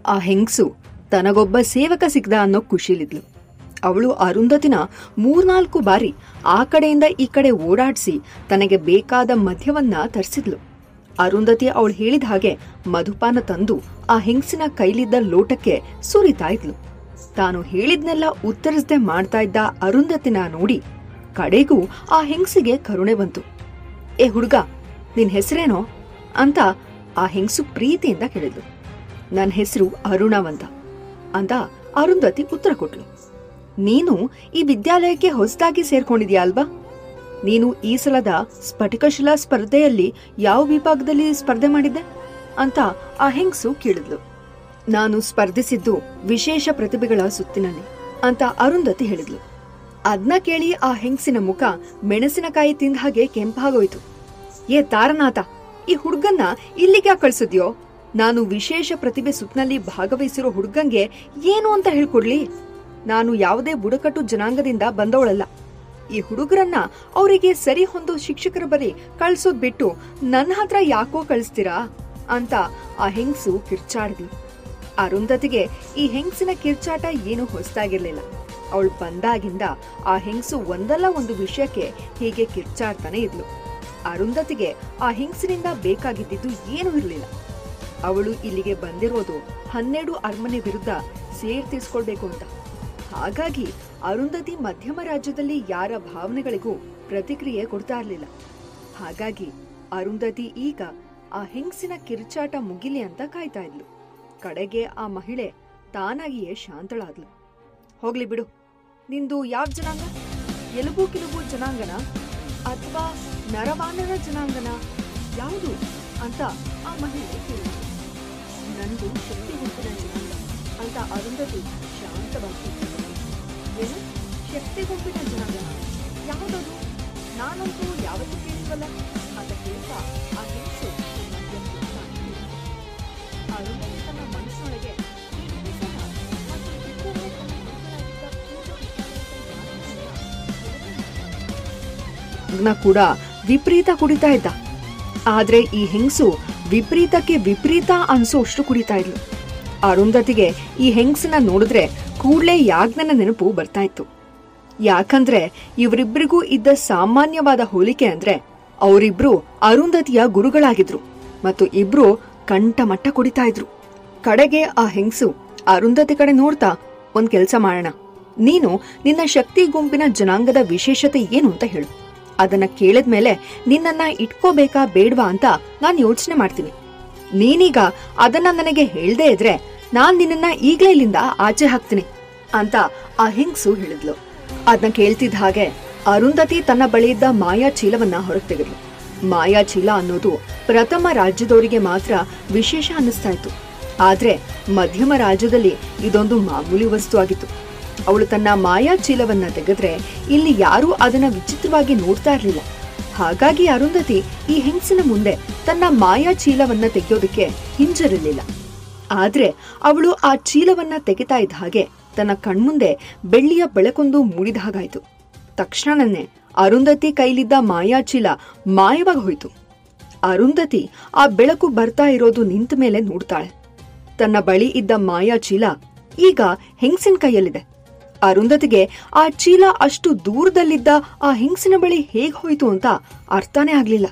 ಆ ಹೆಂಗ್ಸು ತನಗೊಬ್ಬ ಸೇವಕ ಸಿಗ್ದ ಅನ್ನೋ ಖುಷಿಲಿದ್ಲು ಅವಳು ಅರುಂಧತಿನ ಮೂರ್ನಾಲ್ಕು ಬಾರಿ ಆ ಕಡೆಯಿಂದ ಈ ಕಡೆ ಓಡಾಡಿಸಿ ತನಗೆ ಬೇಕಾದ ಮದ್ಯವನ್ನ ತರಿಸಿದ್ಲು ಅರುಂಧತಿ ಅವಳು ಹೇಳಿದ ಹಾಗೆ ಮಧುಪಾನ ತಂದು ಆ ಹೆಂಗಸಿನ ಕೈಲಿದ್ದ ಲೋಟಕ್ಕೆ ಸುರಿತಾ ಇದ್ಲು ತಾನು ಹೇಳಿದ್ನೆಲ್ಲ ಉತ್ತರಿಸದೆ ಮಾಡ್ತಾ ಇದ್ದ ಅರುಂಧತಿನ ನೋಡಿ ಕಡೆಗೂ ಆ ಹೆಂಗಸಿಗೆ ಕರುಣೆ ಬಂತು ಏ ಹುಡುಗ ನಿನ್ ಹೆಸರೇನೋ ಅಂತ ಆ ಹೆಂಗಸು ಪ್ರೀತಿಯಿಂದ ಕೇಳಿದ್ಲು ನನ್ನ ಹೆಸರು ಅರುಣವಂತ ಅಂತ ಅರುಂಧತಿ ಉತ್ತರ ಕೊಟ್ಲು ನೀನು ಈ ವಿದ್ಯಾಲಯಕ್ಕೆ ಹೊಸದಾಗಿ ಸೇರ್ಕೊಂಡಿದ್ಯಾ ಅಲ್ವಾ ನೀನು ಈ ಸಲದ ಸ್ಫಟಿಕಶಿಲಾ ಸ್ಪರ್ಧೆಯಲ್ಲಿ ಯಾವ ವಿಭಾಗದಲ್ಲಿ ಸ್ಪರ್ಧೆ ಮಾಡಿದ್ದೆ ಅಂತ ಆ ಹೆಂಗಸು ಕೇಳಿದ್ಲು ನಾನು ಸ್ಪರ್ಧಿಸಿದ್ದು ವಿಶೇಷ ಪ್ರತಿಭೆಗಳ ಸುತ್ತಿನಲ್ಲಿ ಅಂತ ಅರುಂಧತಿ ಹೇಳಿದ್ಲು ಅದ್ನ ಕೇಳಿ ಆ ಹೆಂಗಸಿನ ಮುಖ ಮೆಣಸಿನಕಾಯಿ ತಿಂದ ಹಾಗೆ ಕೆಂಪಾಗೋಯ್ತು ಏ ತಾರನಾಥ ಈ ಹುಡ್ಗನ್ನ ಇಲ್ಲಿಗೆ ಯಾಕೆ ಕಳ್ಸಿದ್ಯೋ ನಾನು ವಿಶೇಷ ಪ್ರತಿಭೆ ಸುತ್ತಿನಲ್ಲಿ ಭಾಗವಹಿಸಿರೋ ಹುಡ್ಗಂಗೆ ಏನು ಅಂತ ಹೇಳ್ಕೊಡ್ಲಿ ನಾನು ಯಾವುದೇ ಬುಡಕಟ್ಟು ಜನಾಂಗದಿಂದ ಬಂದವಳಲ್ಲ ಈ ಹುಡುಗರನ್ನ ಅವರಿಗೆ ಸರಿ ಹೊಂದೋ ಶಿಕ್ಷಕರ ಬಳಿ ಕಳ್ಸೋದ್ ಬಿಟ್ಟು ನನ್ನ ಹತ್ರ ಯಾಕೋ ಕಳಿಸ್ತೀರಾ ಅಂತ ಆ ಹೆಂಗ್ಸು ಕಿರ್ಚಾಡಿದ್ಲು ಅರುಂಧತಿಗೆ ಈ ಹೆಂಗ್ಸಿನ ಕಿರ್ಚಾಟ ಏನು ಹೊಸದಾಗಿರ್ಲಿಲ್ಲ ಅವಳು ಬಂದಾಗಿಂದ ಆ ಹೆಂಗ್ಸು ಒಂದಲ್ಲ ಒಂದು ವಿಷಯಕ್ಕೆ ಹೀಗೆ ಕಿರ್ಚಾಡ್ತಾನೆ ಇದ್ಲು ಅರುಂಧತಿಗೆ ಆ ಹೆಂಗ್ಸಿನಿಂದ ಬೇಕಾಗಿದ್ದಿದ್ದು ಏನೂ ಇರಲಿಲ್ಲ ಅವಳು ಇಲ್ಲಿಗೆ ಬಂದಿರೋದು ಹನ್ನೆರಡು ಅರಮನೆ ವಿರುದ್ಧ ಸೇರ್ ತೀರ್ಸ್ಕೊಳ್ಬೇಕು ಅಂತ ಹಾಗಾಗಿ ಅರುಂಧತಿ ಮಧ್ಯಮ ರಾಜ್ಯದಲ್ಲಿ ಯಾರ ಭಾವನೆಗಳಿಗೂ ಪ್ರತಿಕ್ರಿಯೆ ಕೊಡ್ತಾ ಇರ್ಲಿಲ್ಲ ಹಾಗಾಗಿ ಅರುಂಧತಿ ಈಗ ಆ ಹೆಂಗಸಿನ ಕಿರ್ಚಾಟ ಮುಗಿಲಿ ಅಂತ ಕಾಯ್ತಾ ಇದ್ಲು ಕಡೆಗೆ ಆ ಮಹಿಳೆ ತಾನಾಗಿಯೇ ಶಾಂತಳಾದ್ಲು ಹೋಗ್ಲಿ ಬಿಡು ನಿಂದು ಯಾವ ಜನಾಂಗ ಎಲುಬು ಕಿಲುಬು ಜನಾಂಗನ ಅಥವಾ ನರವಾನರ ಜನಾಂಗನ ಯಾವುದು ಅಂತ ಆ ಮಹಿಳೆ ಕೇಳಿದ್ಲು ನಂದು ಶಕ್ತಿ ಗುಂಪಿನ ಜನಾಂಗ ಅಂತ ಅರುಂಧತಿ ಶಾಂತವಾಗಿ ಹೇಳಿದಳು. ಏನು ಶಕ್ತಿ ಗುಂಪಿನ ಜನಾಂಗನ ಯಾವುದದು ನಾನಂತೂ ಯಾವತ್ತೂ ಕೇಳಿಲ್ವಲ್ಲ ಅಂತ ಕೇಳ್ತಾ ಆ ಹೆಂಗಸು ಮಧ್ಯಕ್ಕೆ ಸಾಗಿದ್ಲು. ಅರುಂಧತಿ ತನ್ನ ಮನಸ್ಸೊಳಗೆ ಈ ಹೆಂಗಸನ್ನ ಮತ್ತು ಇಬ್ಬರೇ ತನ್ನ ಮಕ್ಕಳಾಗಿದ್ದ ಪೂರ್ವ ವಿದ್ಯಾಲಯದ ಕೂಡ ವಿಪರೀತ ಕುಡಿತಾ ಇದ್ದ ಆದ್ರೆ ಈ ಹೆಂಗಸು ವಿಪರೀತಕ್ಕೆ ವಿಪರೀತ ಅನ್ಸೋಷ್ಟು ಕುಡಿತಾ ಇದ್ಲು ಅರುಂಧತಿಗೆ ಈ ಹೆಂಗಸನ್ನ ನೋಡಿದ್ರೆ ಕೂಡ್ಲೇ ಯಾಜ್ಞನ ನೆನಪು ಬರ್ತಾ ಇತ್ತು ಯಾಕಂದ್ರೆ ಇವರಿಬ್ಬರಿಗೂ ಇದ್ದ ಸಾಮಾನ್ಯವಾದ ಹೋಲಿಕೆ ಅಂದ್ರೆ ಅವರಿಬ್ರು ಅರುಂಧತಿಯ ಗುರುಗಳಾಗಿದ್ರು ಮತ್ತು ಇಬ್ರು ಕಂಠಮಟ್ಟ ಕುಡಿತಾ ಇದ್ರು ಕಡೆಗೆ ಆ ಹೆಂಗಸು ಅರುಂಧತಿ ಕಡೆ ನೋಡ್ತಾ ಒಂದ್ ಕೆಲ್ಸ ಮಾಡೋಣ ನೀನು ನಿನ್ನ ಶಕ್ತಿ ಗುಂಪಿನ ಜನಾಂಗದ ವಿಶೇಷತೆ ಏನು ಅಂತ ಹೇಳು ಅದನ್ನ ಕೇಳಿದ್ಮೇಲೆ ನಿನ್ನನ್ನ ಇಟ್ಕೋಬೇಕಾ ಬೇಡ್ವಾ ಅಂತ ನಾನ್ ಯೋಚನೆ ಮಾಡ್ತೀನಿ ನೀನೀಗ ಅದನ್ನ ನನಗೆ ಹೇಳ್ದೇ ಇದ್ರೆ ನಾನ್ ನಿನ್ನನ್ನ ಈಗ್ಲೇ ಇಲ್ಲಿಂದ ಆಚೆ ಹಾಕ್ತೀನಿ ಅಂತ ಆ ಹೆಂಗ್ಸು ಹೇಳಿದ್ಲು ಅದನ್ನ ಕೇಳ್ತಿದ್ದ ಹಾಗೆ ಅರುಂಧತಿ ತನ್ನ ಬಳಿಯಿದ್ದ ಮಾಯಾ ಚೀಲವನ್ನ ಹೊರಗೆ ತೆಗೆದ್ಲು ಮಾಯಾ ಚೀಲ ಅನ್ನೋದು ಪ್ರಥಮ ರಾಜ್ಯದವರಿಗೆ ಮಾತ್ರ ವಿಶೇಷ ಅನ್ನಿಸ್ತಾ ಇತ್ತು ಆದ್ರೆ ಮಧ್ಯಮ ರಾಜ್ಯದಲ್ಲಿ ಇದೊಂದು ಮಾಮೂಲಿ ವಸ್ತು ಆಗಿತ್ತು ಅವಳು ತನ್ನ ಮಾಯಾ ಚೀಲವನ್ನ ತೆಗೆದ್ರೆ ಇಲ್ಲಿ ಯಾರೂ ಅದನ್ನ ವಿಚಿತ್ರವಾಗಿ ನೋಡ್ತಾ ಇರ್ಲಿಲ್ಲ ಹಾಗಾಗಿ ಅರುಂಧತಿ ಈ ಹೆಂಗಸಿನ ಮುಂದೆ ತನ್ನ ಮಾಯಾ ಚೀಲವನ್ನ ತೆಗೆಯೋದಕ್ಕೆ ಹಿಂಜರಿರ್ಲಿಲ್ಲ ಆದ್ರೆ ಅವಳು ಆ ಚೀಲವನ್ನ ತೆಗಿತಾ ಇದ್ದ ಹಾಗೆ ತನ್ನ ಕಣ್ಮುಂದೆ ಬೆಳ್ಳಿಯ ಬೆಳಕೊಂದು ಮೂಡಿದ ಹಾಗಾಯ್ತು ತಕ್ಷಣನೇ ಅರುಂಧತಿ ಕೈಲಿದ್ದ ಮಾಯಾ ಚೀಲ ಮಾಯವಾಗಿ ಹೋಯ್ತು ಅರುಂಧತಿ ಆ ಬೆಳಕು ಬರ್ತಾ ಇರೋದು ನಿಂತ ಮೇಲೆ ನೋಡ್ತಾಳೆ ತನ್ನ ಬಳಿ ಇದ್ದ ಮಾಯಾ ಚೀಲ ಈಗ ಹೆಂಗಸಿನ ಕೈಯಲ್ಲಿದೆ ಅರುಂಧತಿಗೆ ಆ ಚೀಲ ಅಷ್ಟು ದೂರದಲ್ಲಿದ್ದ ಆ ಹೆಂಗಸಿನ ಬಳಿ ಹೇಗ್ ಹೋಯ್ತು ಅಂತ ಅರ್ಥನೇ ಆಗ್ಲಿಲ್ಲ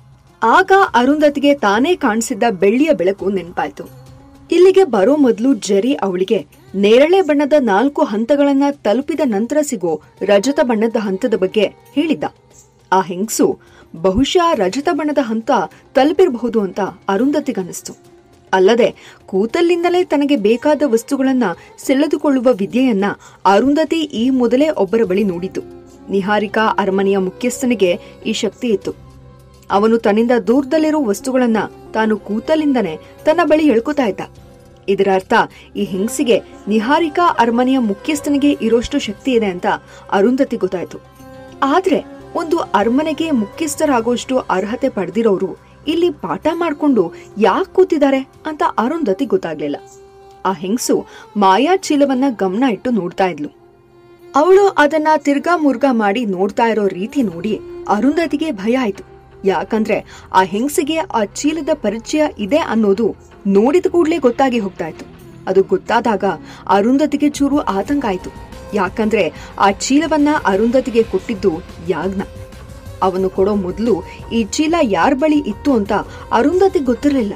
ಆಗ ಅರುಂಧತಿಗೆ ತಾನೇ ಕಾಣಿಸಿದ್ದ ಬೆಳ್ಳಿಯ ಬೆಳಕು ನೆನ್ಪಾಯ್ತು ಇಲ್ಲಿಗೆ ಬರೋ ಮೊದಲು ಜರಿ ಅವಳಿಗೆ ನೇರಳೆ ಬಣ್ಣದ ನಾಲ್ಕು ಹಂತಗಳನ್ನ ತಲುಪಿದ ನಂತರ ಸಿಗೋ ರಜತ ಬಣ್ಣದ ಹಂತದ ಬಗ್ಗೆ ಹೇಳಿದ್ದ ಆ ಹೆಂಗ್ಸು ಬಹುಶಃ ರಜತ ಬಣ್ಣದ ಹಂತ ತಲುಪಿರಬಹುದು ಅಂತ ಅರುಂಧತಿಗನ್ನಿಸ್ತು ಅಲ್ಲದೆ ಕೂತಲ್ಲಿಂದಲೇ ತನಗೆ ಬೇಕಾದ ವಸ್ತುಗಳನ್ನ ಸೆಳೆದುಕೊಳ್ಳುವ ವಿದ್ಯೆಯನ್ನ ಅರುಂಧತಿ ಈ ಮೊದಲೇ ಒಬ್ಬರ ಬಳಿ ನೋಡಿದ್ದು ನಿಹಾರಿಕಾ ಅರಮನೆಯ ಮುಖ್ಯಸ್ಥನಿಗೆ ಈ ಶಕ್ತಿ ಇತ್ತು ಅವನು ತನ್ನಿಂದ ದೂರದಲ್ಲಿರೋ ವಸ್ತುಗಳನ್ನ ತಾನು ಕೂತಲಿಂದನೇ ತನ್ನ ಬಳಿ ಎಳ್ಕೊತಾ ಇದ್ದ ಇದರ ಅರ್ಥ ಈ ಹೆಂಗಸಿಗೆ ನಿಹಾರಿಕಾ ಅರಮನೆಯ ಮುಖ್ಯಸ್ಥನಿಗೆ ಇರೋಷ್ಟು ಶಕ್ತಿ ಇದೆ ಅಂತ ಅರುಂಧತಿ ಗೊತ್ತಾಯ್ತು ಆದ್ರೆ ಒಂದು ಅರಮನೆಗೆ ಮುಖ್ಯಸ್ಥರಾಗೋಷ್ಟು ಅರ್ಹತೆ ಪಡೆದಿರೋರು ಇಲ್ಲಿ ಪಾಠ ಮಾಡ್ಕೊಂಡು ಯಾಕೆ ಕೂತಿದ್ದಾರೆ ಅಂತ ಅರುಂಧತಿ ಗೊತ್ತಾಗ್ಲಿಲ್ಲ ಆ ಹೆಂಗಸು ಮಾಯಾ ಚೀಲವನ್ನ ಗಮನ ಇಟ್ಟು ನೋಡ್ತಾ ಇದ್ಲು ಅವಳು ಅದನ್ನ ತಿರ್ಗಾ ಮುರ್ಗಾ ಮಾಡಿ ನೋಡ್ತಾ ಇರೋ ರೀತಿ ನೋಡಿ ಅರುಂಧತಿಗೆ ಭಯ ಆಯ್ತು ಯಾಕಂದ್ರೆ ಆ ಹೆಂಗಸಿಗೆ ಆ ಚೀಲದ ಪರಿಚಯ ಇದೆ ಅನ್ನೋದು ನೋಡಿದ ಕೂಡ್ಲೇ ಗೊತ್ತಾಗಿ ಹೋಗ್ತಾ ಇತ್ತು ಅದು ಗೊತ್ತಾದಾಗ ಅರುಂಧತಿಗೆ ಚೂರು ಆತಂಕ ಆಯ್ತು ಯಾಕಂದ್ರೆ ಆ ಚೀಲವನ್ನ ಅರುಂಧತಿಗೆ ಕೊಟ್ಟಿದ್ದು ಯಾಜ್ಞ ಅವನು ಕೊಡೋ ಮೊದಲು ಈ ಚೀಲ ಯಾರ ಬಳಿ ಇತ್ತು ಅಂತ ಅರುಂಧತಿ ಗೊತ್ತಿರಲಿಲ್ಲ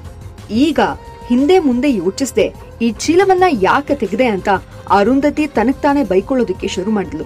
ಈಗ ಹಿಂದೆ ಮುಂದೆ ಯೋಚಿಸದೆ ಈ ಚೀಲವನ್ನ ಯಾಕೆ ತೆಗೆದೆ ಅಂತ ಅರುಂಧತಿ ತನಗ್ ತಾನೇ ಬೈಕೊಳ್ಳೋದಕ್ಕೆ ಶುರು ಮಾಡಿದ್ಲು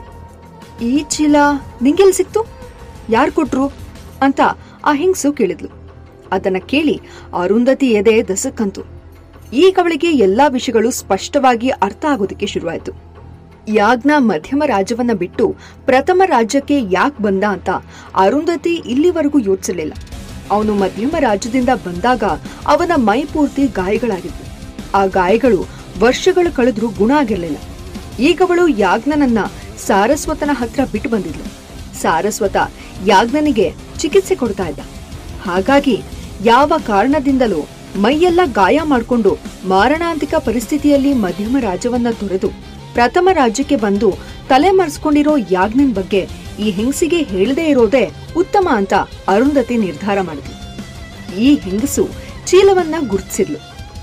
ಈ ಚೀಲ ನಿಂಗೆಲ್ ಸಿಕ್ತು ಯಾರು ಕೊಟ್ರು ಅಂತ ಆ ಹೆಂಗ್ಸು ಕೇಳಿದ್ಲು ಅದನ್ನ ಕೇಳಿ ಅರುಂಧತಿ ಎದೆ ದಸಕ್ಕಂತು ಈಗ ಅವಳಿಗೆ ಎಲ್ಲಾ ವಿಷಯಗಳು ಸ್ಪಷ್ಟವಾಗಿ ಅರ್ಥ ಆಗೋದಕ್ಕೆ ಶುರುವಾಯಿತು ಯಾಜ್ಞ ಮಧ್ಯಮ ರಾಜ್ಯವನ್ನ ಬಿಟ್ಟು ಪ್ರಥಮ ರಾಜ್ಯಕ್ಕೆ ಯಾಕೆ ಬಂದ ಅಂತ ಅರುಂಧತಿ ಇಲ್ಲಿವರೆಗೂ ಯೋಚಿಸಲಿಲ್ಲ ಅವನು ಮಧ್ಯಮ ರಾಜ್ಯದಿಂದ ಬಂದಾಗ ಅವನ ಮೈ ಪೂರ್ತಿ ಗಾಯಗಳಾಗಿದ್ವು ಆ ಗಾಯಗಳು ವರ್ಷಗಳು ಕಳೆದ್ರೂ ಗುಣ ಆಗಿರಲಿಲ್ಲ ಈಗವಳು ಯಾಜ್ಞನನ್ನ ಸಾರಸ್ವತನ ಹತ್ರ ಬಿಟ್ಟು ಬಂದಿದ್ಲು ಸಾರಸ್ವತ ಯಾಜ್ಞನಿಗೆ ಚಿಕಿತ್ಸೆ ಕೊಡ್ತಾ ಇದ್ದ ಹಾಗಾಗಿ ಯಾವ ಕಾರಣದಿಂದಲೂ ಮೈಯೆಲ್ಲ ಗಾಯ ಮಾಡಿಕೊಂಡು ಮಾರಣಾಂತಿಕ ಪರಿಸ್ಥಿತಿಯಲ್ಲಿ ಮಧ್ಯಮ ರಾಜ್ಯವನ್ನ ತೊರೆದು ಪ್ರಥಮ ರಾಜ್ಯಕ್ಕೆ ಬಂದು ತಲೆ ಮರೆಸ್ಕೊಂಡಿರೋ ಯಾಜ್ಞನ್ ಬಗ್ಗೆ ಈ ಹೆಂಗಸಿಗೆ ಹೇಳದೇ ಇರೋದೇ ಉತ್ತಮ ಅಂತ ಅರುಂಧತಿ ನಿರ್ಧಾರ ಮಾಡಿದ್ಲು ಈ ಹೆಂಗಸು ಚೀಲವನ್ನ ಗುರ್ತಿಸಿದ್ಲು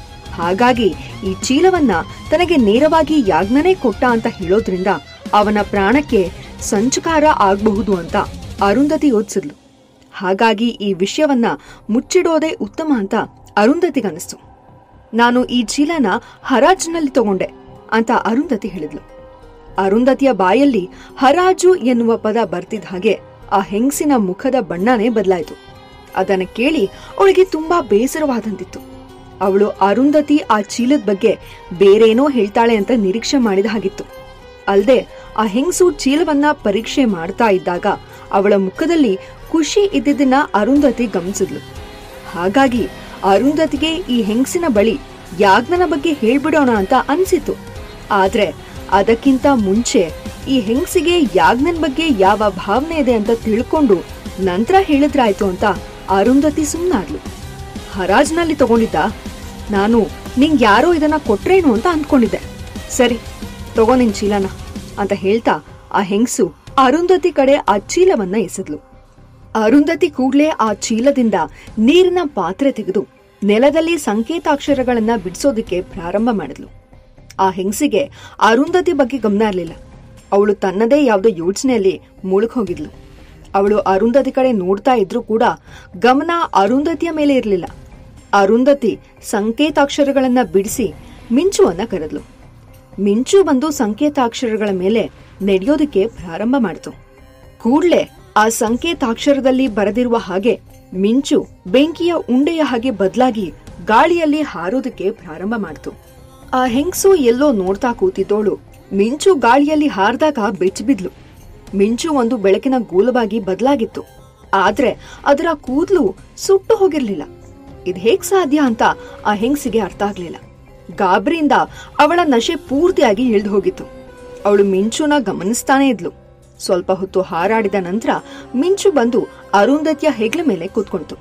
ಹಾಗಾಗಿ ಈ ಚೀಲವನ್ನ ತನಗೆ ನೇರವಾಗಿ ಯಾಜ್ಞನೇ ಕೊಟ್ಟ ಅಂತ ಹೇಳೋದ್ರಿಂದ ಅವನ ಪ್ರಾಣಕ್ಕೆ ಸಂಚಕಾರ ಆಗಬಹುದು ಅಂತ ಅರುಂಧತಿ ಯೋಚಿಸಿದ್ಲು ಹಾಗಾಗಿ ಈ ವಿಷಯವನ್ನ ಮುಚ್ಚಿಡೋದೇ ಉತ್ತಮ ಅಂತ ಅರುಂಧತಿಗನ್ನಿಸ್ತು ನಾನು ಈ ಚೀಲನ ಹರಾಜಿನಲ್ಲಿ ತಗೊಂಡೆ ಅಂತ ಅರುಂಧತಿ ಹೇಳಿದ್ಲು ಅರುಂಧತಿಯ ಬಾಯಲ್ಲಿ ಹರಾಜು ಎನ್ನುವ ಪದ ಬರ್ತಿದ್ದ ಹಾಗೆ ಆ ಹೆಂಗಸಿನ ಮುಖದ ಬಣ್ಣನೇ ಬದಲಾಯಿತು ಅದನ್ನ ಕೇಳಿ ಅವಳಿಗೆ ತುಂಬಾ ಬೇಸರವಾದಂತಿತ್ತು ಅವಳು ಅರುಂಧತಿ ಆ ಚೀಲದ ಬಗ್ಗೆ ಬೇರೇನೋ ಹೇಳ್ತಾಳೆ ಅಂತ ನಿರೀಕ್ಷೆ ಮಾಡಿದ ಹಾಗಿತ್ತು ಅಲ್ದೆ ಆ ಹೆಂಗಸು ಚೀಲವನ್ನ ಪರೀಕ್ಷೆ ಮಾಡ್ತಾ ಇದ್ದಾಗ ಅವಳ ಮುಖದಲ್ಲಿ ಖುಷಿ ಇದ್ದಿದ್ದನ್ನ ಅರುಂಧತಿ ಗಮನಿಸಿದ್ಲು ಹಾಗಾಗಿ ಅರುಂಧತಿಗೆ ಈ ಹೆಂಗಸಿನ ಬಳಿ ಯಾಜ್ಞನ ಬಗ್ಗೆ ಹೇಳ್ಬಿಡೋಣ ಅಂತ ಅನ್ಸಿತು ಆದ್ರೆ ಅದಕ್ಕಿಂತ ಮುಂಚೆ ಈ ಹೆಂಗಸಿಗೆ ಯಾಜ್ಞನ್ ಬಗ್ಗೆ ಯಾವ ಭಾವನೆ ಇದೆ ಅಂತ ತಿಳ್ಕೊಂಡು ನಂತರ ಹೇಳಿದ್ರಾಯ್ತು ಅಂತ ಅರುಂಧತಿ ಸುಮ್ನಾದ್ಲು ಹರಾಜ್ನಲ್ಲಿ ತಗೊಂಡಿದ್ದ ನಾನು ನಿಂಗ್ ಯಾರೋ ಇದನ್ನ ಕೊಟ್ರೇನು ಅಂತ ಅಂದ್ಕೊಂಡಿದ್ದೆ ಸರಿ ತಗೋ ನಿನ್ ಚೀಲನ ಅಂತ ಹೇಳ್ತಾ ಆ ಹೆಂಗಸು ಅರುಂಧತಿ ಕಡೆ ಆ ಚೀಲವನ್ನ ಎಸೆದ್ಲು ಅರುಂಧತಿ ಕೂಡ್ಲೇ ಆ ಚೀಲದಿಂದ ನೀರಿನ ಪಾತ್ರೆ ತೆಗೆದು ನೆಲದಲ್ಲಿ ಸಂಕೇತಾಕ್ಷರಗಳನ್ನ ಬಿಡಿಸೋದಕ್ಕೆ ಪ್ರಾರಂಭ ಮಾಡಿದ್ಲು ಆ ಹೆಂಗಸಿಗೆ ಅರುಂಧತಿ ಬಗ್ಗೆ ಗಮನ ಇರಲಿಲ್ಲ ಅವಳು ತನ್ನದೇ ಯಾವುದೋ ಯೋಚನೆಯಲ್ಲಿ ಮುಳುಗ್ ಹೋಗಿದ್ಲು ಅವಳು ಅರುಂಧತಿ ಕಡೆ ನೋಡ್ತಾ ಇದ್ರೂ ಕೂಡ ಗಮನ ಅರುಂಧತಿಯ ಮೇಲೆ ಇರಲಿಲ್ಲ ಅರುಂಧತಿ ಸಂಕೇತಾಕ್ಷರಗಳನ್ನ ಬಿಡಿಸಿ ಮಿಂಚುವನ್ನ ಕರೆದ್ಲು ಮಿಂಚು ಬಂದು ಸಂಕೇತಾಕ್ಷರಗಳ ಮೇಲೆ ನಡೆಯೋದಕ್ಕೆ ಪ್ರಾರಂಭ ಮಾಡಿತು ಕೂಡ್ಲೆ ಆ ಸಂಕೇತಾಕ್ಷರದಲ್ಲಿ ಬರೆದಿರುವ ಹಾಗೆ ಮಿಂಚು ಬೆಂಕಿಯ ಉಂಡೆಯ ಹಾಗೆ ಬದಲಾಗಿ ಗಾಳಿಯಲ್ಲಿ ಹಾರೋದಕ್ಕೆ ಪ್ರಾರಂಭ ಮಾಡಿತು ಆ ಹೆಂಗ್ಸು ಎಲ್ಲೋ ನೋಡ್ತಾ ಕೂತಿದ್ದೋಳು ಮಿಂಚು ಗಾಳಿಯಲ್ಲಿ ಹಾರ್ದಾಗ ಬೆಚ್ಚಿಬಿದ್ಲು ಮಿಂಚು ಒಂದು ಬೆಳಕಿನ ಗೋಲವಾಗಿ ಬದಲಾಗಿತ್ತು ಆದ್ರೆ ಅದರ ಕೂದಲು ಸುಟ್ಟು ಹೋಗಿರ್ಲಿಲ್ಲ ಇದ್ ಹೇಗ್ ಸಾಧ್ಯ ಅಂತ ಆ ಹೆಂಗ್ಸಿಗೆ ಅರ್ಥ ಆಗ್ಲಿಲ್ಲ ಗಾಬರಿಯಿಂದ ಅವಳ ನಶೆ ಪೂರ್ತಿಯಾಗಿ ಇಳಿದು ಹೋಗಿತ್ತು ಅವಳು ಮಿಂಚುನ ಗಮನಿಸ್ತಾನೇ ಇದ್ಲು ಸ್ವಲ್ಪ ಹೊತ್ತು ಹಾರಾಡಿದ ನಂತರ ಮಿಂಚು ಬಂದು ಅರುಂಧತಿಯ ಹೆಗ್ಲ ಮೇಲೆ ಕೂತ್ಕೊಂತು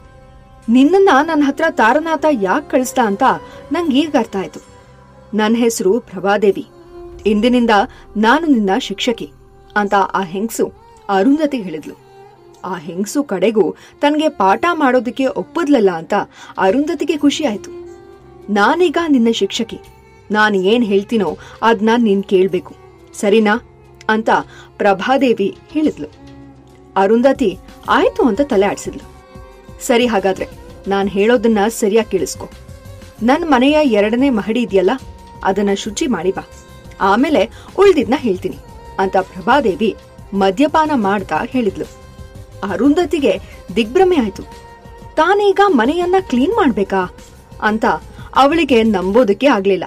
ನಿನ್ನನ್ನ ನನ್ನ ಹತ್ರ ತಾರನಾಥ ಯಾಕೆ ಕಳಿಸ್ದ ಅಂತ ನಂಗೆ ಈಗ ಅರ್ಥ ಆಯ್ತು ನನ್ನ ಹೆಸರು ಪ್ರಭಾದೇವಿ ಇಂದಿನಿಂದ ನಾನು ನಿನ್ನ ಶಿಕ್ಷಕಿ ಅಂತ ಆ ಹೆಂಗ್ಸು ಅರುಂಧತಿ ಹೇಳಿದ್ಲು ಆ ಹೆಂಗ್ಸು ಕಡೆಗೂ ತನಗೆ ಪಾಠ ಮಾಡೋದಕ್ಕೆ ಒಪ್ಪದ್ಲಲ್ಲ ಅಂತ ಅರುಂಧತಿಗೆ ಖುಷಿ ಆಯ್ತು ನಾನೀಗ ನಿನ್ನ ಶಿಕ್ಷಕಿ ನಾನು ಏನ್ ಹೇಳ್ತೀನೋ ಅದ್ನ ನೀನ್ ಕೇಳ್ಬೇಕು ಸರಿನಾ ಅಂತ ಪ್ರಭಾದೇವಿ ಹೇಳಿದ್ಲು ಅರುಂಧತಿ ಆಯ್ತು ಅಂತ ತಲೆ ಆಡ್ಸಿದ್ಲು ಸರಿ ಹಾಗಾದ್ರೆ ನಾನ್ ಹೇಳೋದನ್ನ ಸರಿಯಾಗಿ ಕೇಳಿಸ್ಕೊ ನನ್ ಮನೆಯ ಎರಡನೇ ಮಹಡಿ ಇದೆಯಲ್ಲ ಅದನ್ನ ಶುಚಿ ಮಾಡಿ ಬಾ ಆಮೇಲೆ ಉಳ್ದಿದ್ನ ಹೇಳ್ತೀನಿ ಅಂತ ಪ್ರಭಾದೇವಿ ಮದ್ಯಪಾನ ಮಾಡ್ತಾ ಹೇಳಿದ್ಲು ಅರುಂಧತಿಗೆ ದಿಗ್ಭ್ರಮೆ ಆಯ್ತು ತಾನೀಗ ಮನೆಯನ್ನ ಕ್ಲೀನ್ ಮಾಡ್ಬೇಕಾ ಅಂತ ಅವಳಿಗೆ ನಂಬೋದಕ್ಕೆ ಆಗ್ಲಿಲ್ಲ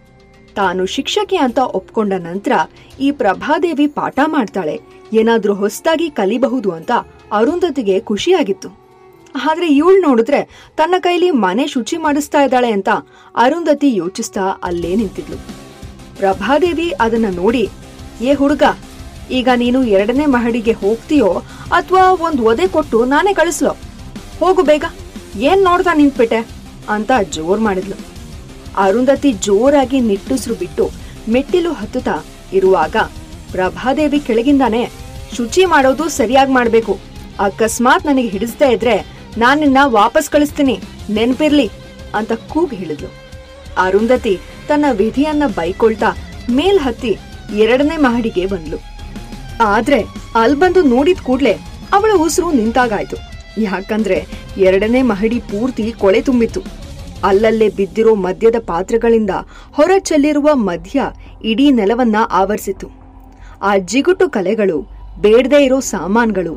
ತಾನು ಶಿಕ್ಷಕಿ ಅಂತ ಒಪ್ಕೊಂಡ ನಂತರ ಈ ಪ್ರಭಾದೇವಿ ಪಾಠ ಮಾಡ್ತಾಳೆ ಏನಾದ್ರೂ ಹೊಸದಾಗಿ ಕಲಿಬಹುದು ಅಂತ ಅರುಂಧತಿಗೆ ಖುಷಿಯಾಗಿತ್ತು ಆದ್ರೆ ಇವಳು ನೋಡಿದ್ರೆ ತನ್ನ ಕೈಲಿ ಮನೆ ಶುಚಿ ಮಾಡಿಸ್ತಾ ಇದ್ದಾಳೆ ಅಂತ ಅರುಂಧತಿ ಯೋಚಿಸ್ತಾ ಅಲ್ಲೇ ನಿಂತಿದ್ಲು ಪ್ರಭಾದೇವಿ ಅದನ್ನ ನೋಡಿ ಏ ಹುಡುಗ ಈಗ ನೀನು ಎರಡನೇ ಮಹಡಿಗೆ ಹೋಗ್ತೀಯೋ ಅಥವಾ ಒಂದ್ ಒದೆ ಕೊಟ್ಟು ನಾನೇ ಕಳಿಸ್ಲೋ ಹೋಗು ಬೇಗ ಏನ್ ನೋಡ್ತಾ ನಿಂತ್ಬಿಟ್ಟೆ ಅಂತ ಜೋರ್ ಮಾಡಿದ್ಲು ಅರುಂಧತಿ ಜೋರಾಗಿ ನಿಟ್ಟುಸಿರು ಬಿಟ್ಟು ಮೆಟ್ಟಿಲು ಹತ್ತುತ್ತಾ ಇರುವಾಗ ಪ್ರಭಾದೇವಿ ಕೆಳಗಿಂದಾನೆ ಶುಚಿ ಮಾಡೋದು ಸರಿಯಾಗಿ ಮಾಡ್ಬೇಕು ಅಕಸ್ಮಾತ್ ನನಗೆ ಹಿಡಿಸ್ತಾ ಇದ್ರೆ ನಾನ್ ನಿನ್ನ ವಾಪಸ್ ಕಳಿಸ್ತೀನಿ ನೆನ್ಪಿರ್ಲಿ ಅಂತ ಕೂಗ್ ಹೇಳಿದ್ಲು ಅರುಂಧತಿ ತನ್ನ ವಿಧಿಯನ್ನ ಬೈಕೊಳ್ತಾ ಮೇಲ್ ಹತ್ತಿ ಎರಡನೇ ಮಹಡಿಗೆ ಬಂದ್ಲು ಆದ್ರೆ ಅಲ್ ಬಂದು ನೋಡಿದ ಕೂಡ್ಲೆ ಅವಳ ಉಸಿರು ನಿಂತಾಗಾಯ್ತು ಯಾಕಂದ್ರೆ ಎರಡನೇ ಮಹಡಿ ಪೂರ್ತಿ ಕೊಳೆ ತುಂಬಿತ್ತು ಅಲ್ಲಲ್ಲೇ ಬಿದ್ದಿರೋ ಮದ್ಯದ ಪಾತ್ರೆಗಳಿಂದ ಹೊರ ಚೆಲ್ಲಿರುವ ಮದ್ಯ ಇಡೀ ನೆಲವನ್ನ ಆವರಿಸಿತು ಆ ಜಿಗುಟು ಕಲೆಗಳು ಬೇಡದೇ ಇರೋ ಸಾಮಾನ್ಗಳು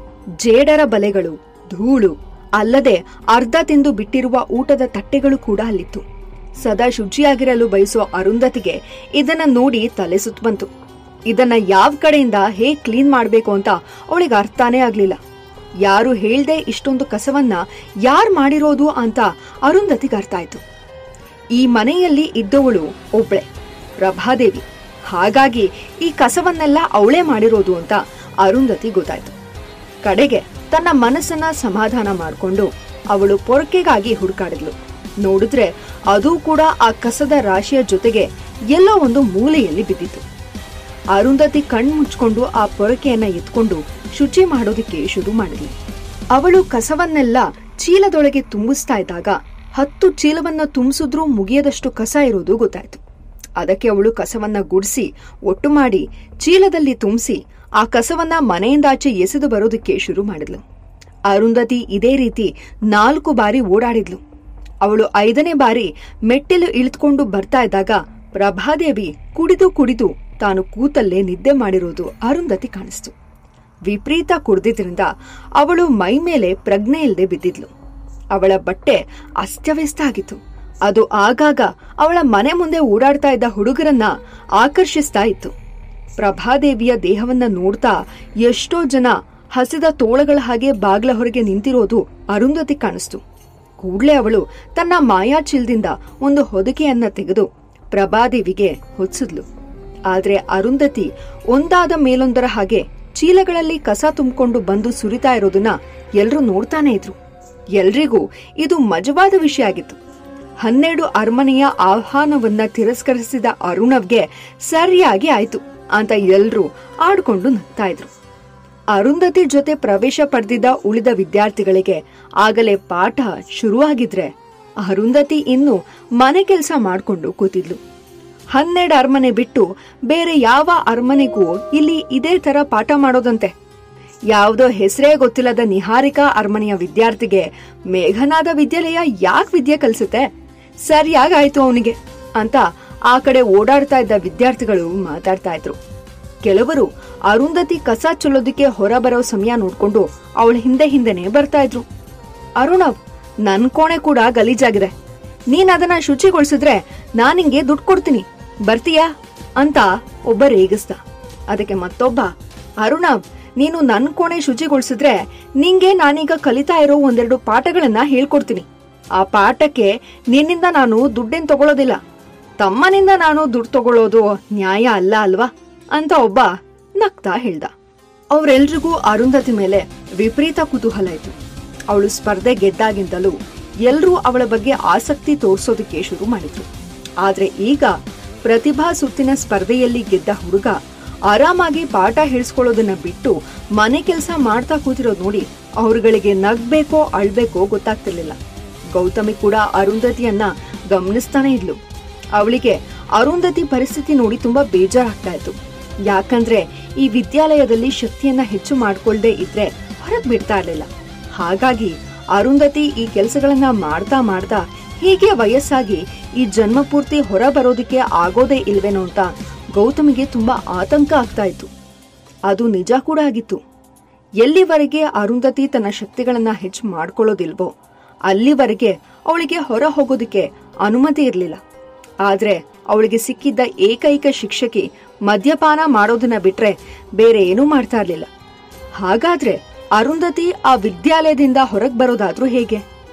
ಜೇಡರ ಬಲೆಗಳು ಧೂಳು ಅಲ್ಲದೆ ಅರ್ಧ ತಿಂದು ಬಿಟ್ಟಿರುವ ಊಟದ ತಟ್ಟೆಗಳು ಕೂಡ ಅಲ್ಲಿತ್ತು ಸದಾ ಶುಚಿಯಾಗಿರಲು ಬಯಸುವ ಅರುಂಧತಿಗೆ ಇದನ್ನ ನೋಡಿ ತಲೆ ಸುತ್ತ ಬಂತು ಇದನ್ನ ಯಾವ ಕಡೆಯಿಂದ ಹೇಗ್ ಕ್ಲೀನ್ ಮಾಡ್ಬೇಕು ಅಂತ ಅವಳಿಗೆ ಅರ್ಥನೇ ಆಗ್ಲಿಲ್ಲ ಯಾರು ಹೇಳ್ದೆ ಇಷ್ಟೊಂದು ಕಸವನ್ನ ಯಾರ್ ಮಾಡಿರೋದು ಅಂತ ಅರುಂಧತಿಗೆ ಅರ್ಥ ಆಯ್ತು ಈ ಮನೆಯಲ್ಲಿ ಇದ್ದವಳು ಒಬ್ಳೆ ಪ್ರಭಾದೇವಿ ಹಾಗಾಗಿ ಈ ಕಸವನ್ನೆಲ್ಲ ಅವಳೇ ಮಾಡಿರೋದು ಅಂತ ಅರುಂಧತಿ ಗೊತ್ತಾಯ್ತು ಕಡೆಗೆ ತನ್ನ ಮನಸ್ಸನ್ನ ಸಮಾಧಾನ ಮಾಡಿಕೊಂಡು ಅವಳು ಪೊರಕೆಗಾಗಿ ಹುಡುಕಾಡಿದ್ಲು ನೋಡಿದ್ರೆ ಅದು ಕೂಡ ಆ ಕಸದ ರಾಶಿಯ ಜೊತೆಗೆ ಎಲ್ಲೋ ಒಂದು ಮೂಲೆಯಲ್ಲಿ ಬಿದ್ದಿತ್ತು ಅರುಂಧತಿ ಕಣ್ ಮುಚ್ಕೊಂಡು ಆ ಪೊರಕೆಯನ್ನ ಎತ್ಕೊಂಡು ಶುಚಿ ಮಾಡೋದಕ್ಕೆ ಶುರು ಮಾಡಿದ್ಲು ಅವಳು ಕಸವನ್ನೆಲ್ಲ ಚೀಲದೊಳಗೆ ತುಂಬಿಸ್ತಾ ಇದ್ದಾಗ ಹತ್ತು ಚೀಲವನ್ನ ತುಂಬಿಸಿದ್ರೂ ಮುಗಿಯದಷ್ಟು ಕಸ ಇರೋದು ಗೊತ್ತಾಯ್ತು ಅದಕ್ಕೆ ಅವಳು ಕಸವನ್ನ ಗುಡಿಸಿ ಒಟ್ಟು ಮಾಡಿ ಚೀಲದಲ್ಲಿ ತುಂಬಿಸಿ ಆ ಕಸವನ್ನ ಮನೆಯಿಂದಾಚೆ ಎಸೆದು ಬರೋದಕ್ಕೆ ಶುರು ಮಾಡಿದ್ಲು ಅರುಂಧತಿ ಇದೇ ರೀತಿ ನಾಲ್ಕು ಬಾರಿ ಓಡಾಡಿದ್ಲು ಅವಳು ಐದನೇ ಬಾರಿ ಮೆಟ್ಟಿಲು ಇಳಿದುಕೊಂಡು ಬರ್ತಾ ಇದ್ದಾಗ ಪ್ರಭಾದೇವಿ ಕುಡಿದು ಕುಡಿದು ತಾನು ಕೂತಲ್ಲೇ ನಿದ್ದೆ ಮಾಡಿರೋದು ಅರುಂಧತಿ ಕಾಣಿಸ್ತು ವಿಪರೀತ ಕುಡ್ದಿದ್ರಿಂದ ಅವಳು ಮೈ ಮೇಲೆ ಪ್ರಜ್ಞೆ ಇಲ್ಲದೆ ಬಿದ್ದಿದ್ಲು ಅವಳ ಬಟ್ಟೆ ಅಸ್ತವ್ಯಸ್ತ ಆಗಿತ್ತು ಅದು ಆಗಾಗ ಅವಳ ಮನೆ ಮುಂದೆ ಓಡಾಡ್ತಾ ಇದ್ದ ಹುಡುಗರನ್ನ ಆಕರ್ಷಿಸ್ತಾ ಇತ್ತು ಪ್ರಭಾದೇವಿಯ ದೇಹವನ್ನ ನೋಡ್ತಾ ಎಷ್ಟೋ ಜನ ಹಸಿದ ತೋಳಗಳ ಹಾಗೆ ಬಾಗ್ಲ ಹೊರಗೆ ನಿಂತಿರೋದು ಅರುಂಧತಿ ಕಾಣಿಸ್ತು ಕೂಡ್ಲೆ ಅವಳು ತನ್ನ ಮಾಯಾಚಿಲ್ದಿಂದ ಒಂದು ಹೊದಿಕೆಯನ್ನ ತೆಗೆದು ಪ್ರಭಾದೇವಿಗೆ ಹೊತ್ಸಿದ್ಲು ಆದ್ರೆ ಅರುಂಧತಿ ಒಂದಾದ ಮೇಲೊಂದರ ಹಾಗೆ ಚೀಲಗಳಲ್ಲಿ ಕಸ ತುಂಬಿಕೊಂಡು ಬಂದು ಸುರಿತಾ ಇರೋದನ್ನ ಎಲ್ರೂ ನೋಡ್ತಾನೆ ಇದ್ರು ಎಲ್ರಿಗೂ ಇದು ಮಜವಾದ ವಿಷಯ ಆಗಿತ್ತು ಹನ್ನೆರಡು ಅರಮನೆಯ ಆಹ್ವಾನವನ್ನ ತಿರಸ್ಕರಿಸಿದ ಅರುಣವ್ಗೆ ಸರಿಯಾಗಿ ಆಯ್ತು ಅಂತ ಎಲ್ರೂ ಆಡ್ಕೊಂಡು ನಗ್ತಾ ಇದ್ರು ಅರುಂಧತಿ ಜೊತೆ ಪ್ರವೇಶ ಪಡೆದಿದ್ದ ಉಳಿದ ವಿದ್ಯಾರ್ಥಿಗಳಿಗೆ ಆಗಲೇ ಪಾಠ ಶುರುವಾಗಿದ್ರೆ ಅರುಂಧತಿ ಇನ್ನು ಮನೆ ಕೆಲಸ ಮಾಡ್ಕೊಂಡು ಕೂತಿದ್ಲು ಹನ್ನೆರಡು ಅರಮನೆ ಬಿಟ್ಟು ಬೇರೆ ಯಾವ ಅರಮನೆಗೂ ಇಲ್ಲಿ ಇದೇ ತರ ಪಾಠ ಮಾಡೋದಂತೆ ಯಾವುದೋ ಹೆಸರೇ ಗೊತ್ತಿಲ್ಲದ ನಿಹಾರಿಕಾ ಅರಮನೆಯ ವಿದ್ಯಾರ್ಥಿಗೆ ಮೇಘನಾದ ವಿದ್ಯಾಲಯ ಯಾಕೆ ವಿದ್ಯೆ ಕಲಿಸುತ್ತೆ ಸರಿಯಾಗಾಯ್ತು ಅವನಿಗೆ ಅಂತ ಆ ಕಡೆ ಓಡಾಡ್ತಾ ಇದ್ದ ವಿದ್ಯಾರ್ಥಿಗಳು ಮಾತಾಡ್ತಾ ಇದ್ರು ಕೆಲವರು ಅರುಂಧತಿ ಕಸ ಚೆಲ್ಲೋದಕ್ಕೆ ಹೊರ ಬರೋ ಸಮಯ ನೋಡ್ಕೊಂಡು ಅವಳ ಹಿಂದೆ ಹಿಂದೆನೆ ಬರ್ತಾ ಇದ್ರು ಅರುಣವ್ ನನ್ ಕೋಣೆ ಕೂಡ ಗಲೀಜಾಗಿದೆ ನೀನ್ ಅದನ್ನ ಶುಚಿಗೊಳಿಸಿದ್ರೆ ನಾನ್ ನಿಂಗೆ ದುಡ್ಡು ಕೊಡ್ತೀನಿ ಬರ್ತೀಯಾ ಅಂತ ಒಬ್ಬ ರೇಗಿಸ್ದ ಅದಕ್ಕೆ ಮತ್ತೊಬ್ಬ ಅರುಣವ್ ನೀನು ನನ್ ಕೋಣೆ ಶುಚಿಗೊಳಿಸಿದ್ರೆ ನಿಂಗೆ ನಾನೀಗ ಕಲಿತಾ ಇರೋ ಒಂದೆರಡು ಪಾಠಗಳನ್ನ ಹೇಳ್ಕೊಡ್ತೀನಿ ಆ ಪಾಠಕ್ಕೆ ನಿನ್ನಿಂದ ನಾನು ದುಡ್ಡೇನ್ ತಗೊಳ್ಳೋದಿಲ್ಲ ತಮ್ಮನಿಂದ ನಾನು ದುಡ್ಡು ತಗೊಳ್ಳೋದು ನ್ಯಾಯ ಅಲ್ಲ ಅಲ್ವಾ ಅಂತ ಒಬ್ಬ ನಗ್ತಾ ಹೇಳ್ದ ಅವ್ರೆಲ್ರಿಗೂ ಅರುಂಧತಿ ಮೇಲೆ ವಿಪರೀತ ಕುತೂಹಲ ಇತ್ತು ಅವಳು ಸ್ಪರ್ಧೆ ಗೆದ್ದಾಗಿಂದಲೂ ಎಲ್ರೂ ಅವಳ ಬಗ್ಗೆ ಆಸಕ್ತಿ ತೋರ್ಸೋದಕ್ಕೆ ಶುರು ಮಾಡಿದ್ರು ಆದ್ರೆ ಈಗ ಪ್ರತಿಭಾ ಸುತ್ತಿನ ಸ್ಪರ್ಧೆಯಲ್ಲಿ ಗೆದ್ದ ಹುಡುಗ ಆರಾಮಾಗಿ ಪಾಠ ಹೇಳಿಸ್ಕೊಳ್ಳೋದನ್ನ ಬಿಟ್ಟು ಮನೆ ಕೆಲಸ ಮಾಡ್ತಾ ಕೂತಿರೋದ್ ನೋಡಿ ಅವ್ರುಗಳಿಗೆ ನಗ್ಬೇಕೋ ಅಳ್ಬೇಕೋ ಗೊತ್ತಾಗ್ತಿರ್ಲಿಲ್ಲ ಗೌತಮಿ ಕೂಡ ಅರುಂಧತಿಯನ್ನ ಗಮನಿಸ್ತಾನೆ ಇದ್ಲು ಅವಳಿಗೆ ಅರುಂಧತಿ ಪರಿಸ್ಥಿತಿ ನೋಡಿ ತುಂಬಾ ಬೇಜಾರಾಗ್ತಾ ಇತ್ತು ಯಾಕಂದ್ರೆ ಈ ವಿದ್ಯಾಲಯದಲ್ಲಿ ಶಕ್ತಿಯನ್ನ ಹೆಚ್ಚು ಮಾಡ್ಕೊಳ್ದೆ ಇದ್ರೆ ಹೊರಗ್ ಬಿಡ್ತಾ ಇರ್ಲಿಲ್ಲ ಹಾಗಾಗಿ ಅರುಂಧತಿ ಈ ಕೆಲಸಗಳನ್ನ ಮಾಡ್ತಾ ಮಾಡ್ತಾ ಹೀಗೆ ವಯಸ್ಸಾಗಿ ಈ ಜನ್ಮ ಪೂರ್ತಿ ಹೊರ ಬರೋದಕ್ಕೆ ಆಗೋದೇ ಇಲ್ವೇನೋ ಅಂತ ಗೌತಮಿಗೆ ತುಂಬಾ ಆತಂಕ ಆಗ್ತಾ ಇತ್ತು ಅದು ನಿಜ ಕೂಡ ಆಗಿತ್ತು ಎಲ್ಲಿವರೆಗೆ ಅರುಂಧತಿ ತನ್ನ ಶಕ್ತಿಗಳನ್ನ ಹೆಚ್ಚು ಮಾಡ್ಕೊಳ್ಳೋದಿಲ್ವೋ ಅಲ್ಲಿವರೆಗೆ ಅವಳಿಗೆ ಹೊರ ಹೋಗೋದಕ್ಕೆ ಅನುಮತಿ ಇರಲಿಲ್ಲ ಆದ್ರೆ ಅವಳಿಗೆ ಸಿಕ್ಕಿದ್ದ ಏಕೈಕ ಶಿಕ್ಷಕಿ ಮದ್ಯಪಾನ ಮಾಡೋದನ್ನ ಬಿಟ್ರೆ ಬೇರೆ ಏನೂ ಮಾಡ್ತಾ ಇರ್ಲಿಲ್ಲ ಹಾಗಾದ್ರೆ ಅರುಂಧತಿ ಆ ವಿದ್ಯಾಲಯದಿಂದ ಹೊರಗ್ ಬರೋದಾದ್ರೂ ಹೇಗೆ